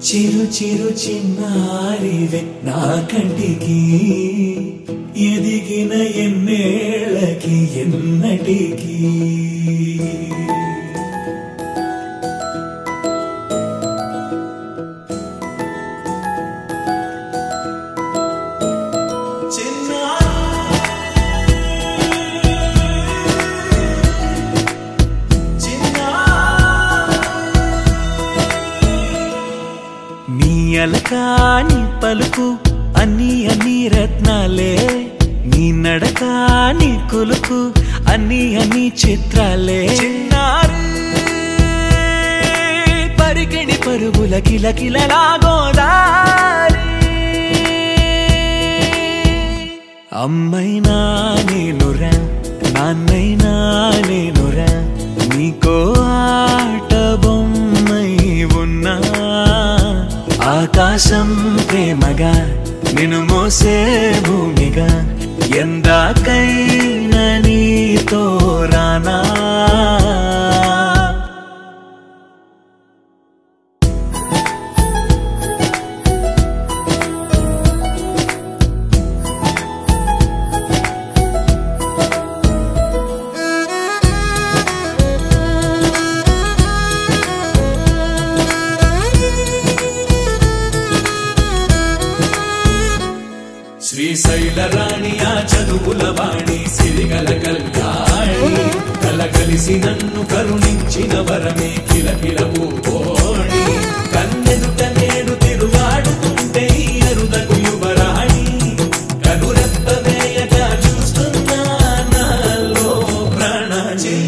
చిరు చిరు చిన్నారివే నా కంటికి ఎదిగిన ఎన్నేళ్ళకి ఎన్నటికి నీ అలకాని పలుకు అన్ని అన్ని రత్నాలే నీ నడక నీ కులుకు అన్ని అన్ని చిత్రాలే చిన్నారు పరికిణి పరుగుల కిల కిలలాగోదారి అమ్మైనా నేనురా నాన్నైనా నేనురా నీకో ఆట బొమ్మై ఉన్నా ఆకాశం ప్రేమగా నిన్ను మోసే భూమిగా ఎందాకైనా నీతో రానా శ్రీశైల రాణి ఆ చదువుల వాణి సిరిగల కళ్యాణి కలగలిసి నన్ను కరుణించిన వరమే కిలకిల పూకోణి కన్నెదుట నేడు తిరుగాడుతుంటే ఈ అరుదకు యువరాణి కనురెప్ప వేయగా చూస్తున్నా నాలో ప్రాణ చిన్న